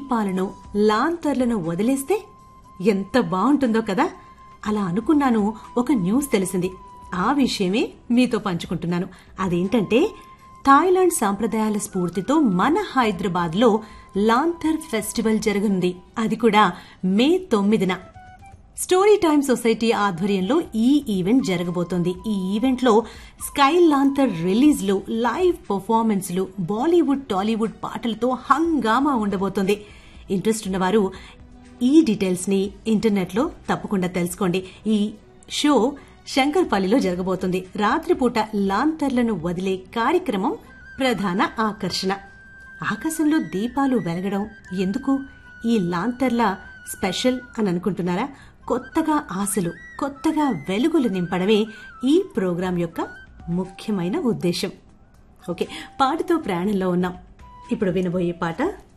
దీపాలను లాంతర్లను వదిలేస్తే ఎంత బాగుంటుందో కదా అలా అనుకున్నాను ఒక న్యూస్ తెలిసింది ఆ విషయమే మీతో పంచుకుంటున్నాను అదేంటంటే థాయిలాండ్ సాంప్రదాయాల స్ఫూర్తితో మన హైదరాబాద్ లో లాంతర్ ఫెస్టివల్ జరగనుంది అది కూడా మే తొమ్మిదిన స్టోరీ టైమ్ సొసైటీ ఆధ్వర్యంలో ఈ ఈవెంట్ జరగబోతోంది ఈ ఈవెంట్ లో స్కై లాంతర్ రిలీజ్లు లైవ్ పర్ఫార్మెన్స్లు బాలీవుడ్ టాలీవుడ్ పాటలతో హంగామా ఉండబోతోంది ఇంట్రెస్ట్ ఉన్నవారు ఈ డీటెయిల్స్ ని ఇంటర్నెట్ లో తప్పకుండా తెలుసుకోండి ఈ షో శంకర్పల్లిలో జరగబోతుంది రాత్రిపూట లాంతర్లను వదిలే కార్యక్రమం ప్రధాన ఆకర్షణ ఆకాశంలో దీపాలు వెలగడం ఎందుకు ఈ లాంతర్ల స్పెషల్ అని అనుకుంటున్నారా కొత్తగా ఆశలు కొత్తగా వెలుగులు నింపడమే ఈ ప్రోగ్రాం యొక్క ముఖ్యమైన ఉద్దేశం ఓకే పాటతో ప్రాణంలో ఉన్నాం ఇప్పుడు వినబోయే పాట